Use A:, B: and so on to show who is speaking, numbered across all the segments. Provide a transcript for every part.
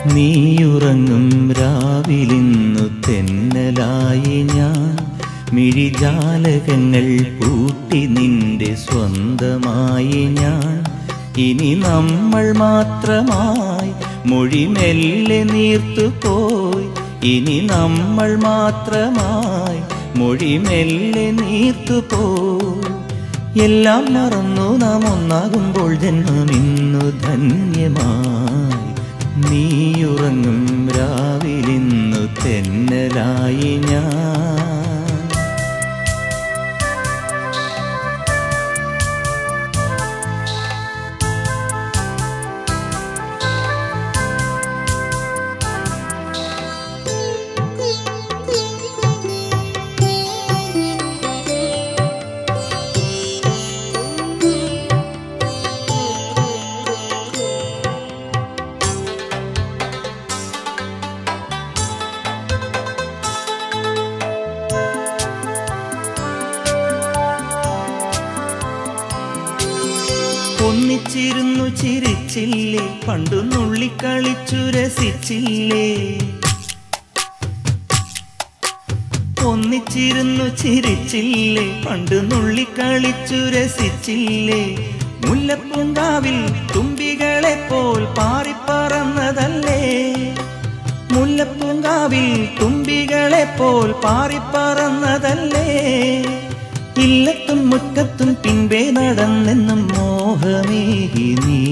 A: നീയുറങ്ങും രാവിലിന്നു തെന്നലായി ഞാൻ മിഴിജാലകങ്ങൾ പൂട്ടി നിന്റെ സ്വന്തമായി ഞാൻ ഇനി നമ്മൾ മാത്രമായി മൊഴി മെല്ലെ നീർത്തു പോയി ഇനി നമ്മൾ മാത്രമായി മൊഴി മെല്ലെ നീർത്തു പോയി എല്ലാം മറന്നു നാം ഒന്നാകുമ്പോൾ ജന്മം ഇന്നു ധന്യമായി നീയുറങ്ങും രാവിലിന്നു തെന്നലായി ഞാൻ ഒന്നിച്ചിരുന്നു ചിരിച്ചില്ലേ പണ്ടു നുള്ളിക്കളിച്ചു രസിച്ചില്ലേ ഒന്നിച്ചിരുന്നു ചിരിച്ചില്ലേ പണ്ട് നുള്ളിക്കളിച്ചു രസിച്ചില്ലേ മുല്ലപ്പൂങ്കാവിൽ തുമ്പികളെ പോൽ പാറിപ്പറന്നതല്ലേ മുല്ലപ്പൂങ്കാവിൽ തുമ്പികളെ പോൽ പാറിപ്പറന്നതല്ലേ ഇല്ലത്തും മുറ്റത്തും പിൻപേ നടന്നെന്നും മോഹമേകി നീ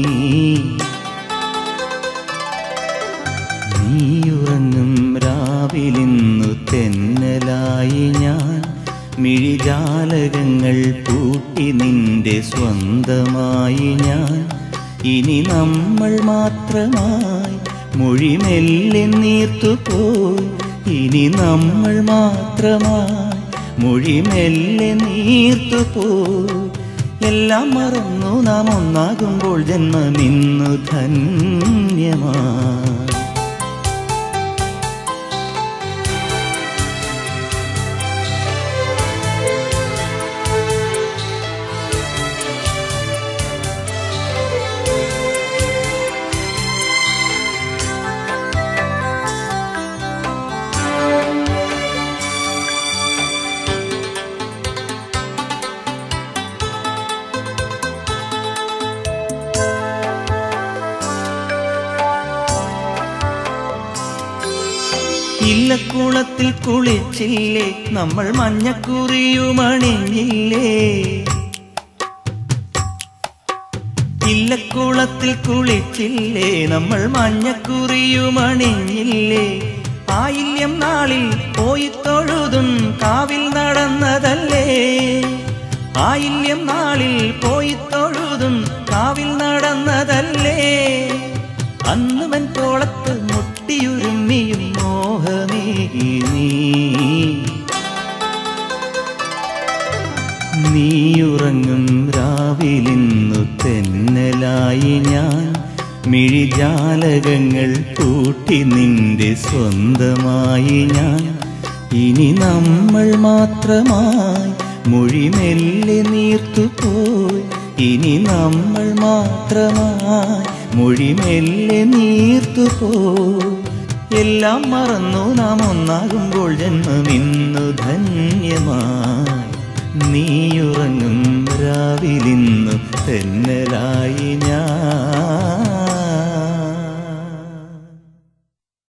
A: നീയുറങ്ങും രാവിലിന്നു തെന്നലായി ഞാൻ മിഴിജാലകങ്ങൾ പൂട്ടി നിന്റെ സ്വന്തമായി ഞാൻ ഇനി നമ്മൾ മാത്രമായി മൊഴി മെല്ലെ നീർത്തു പോയി ഇനി നമ്മൾ മാത്രമായി മൊഴി മെല്ലെ നീർത്തു പോയി എല്ലാം മറന്നു നാം ഒന്നാകുമ്പോൾ ജന്മമിന്നു ധന്യമായി ഇല്ലക്കുളത്തിൽ കുളിച്ചില്ലേ നമ്മൾ മഞ്ഞക്കുറിയുമണിഞ്ഞില്ലേ ഇല്ലക്കുളത്തിൽ കുളിച്ചില്ലേ നമ്മൾ മഞ്ഞക്കുറിയുമണിഞ്ഞില്ലേ ആയില്യം നാളിൽ പോയി തൊഴുതും കാവിൽ നടന്നതല്ലേ ആയില്യം നാളിൽ പോയി തൊഴുതും കാവിൽ നടന്നതല്ലേ അന്നുവൻ തോളത്ത് മുട്ടിയുരുമ്മിയും മോഹമേകി നീ നീയുറങ്ങും രാവിലിന്നു തെന്നലായി ഞാൻ മിഴിജാലകങ്ങൾ പൂട്ടി നിന്റെ സ്വന്തമായി ഞാൻ ഇനി നമ്മൾ മാത്രമായി മൊഴി മെല്ലെ നീർത്തു പോയി ഇനി നമ്മൾ മാത്രമായി മൊഴി മെല്ലെ നീർത്തു പോയി എല്ലാം മറന്നു നാം ഒന്നാകുമ്പോൾ ജന്മമിന്നു ധന്യമായി നീയുറങ്ങും രാവിലിന്നു തെന്നലായി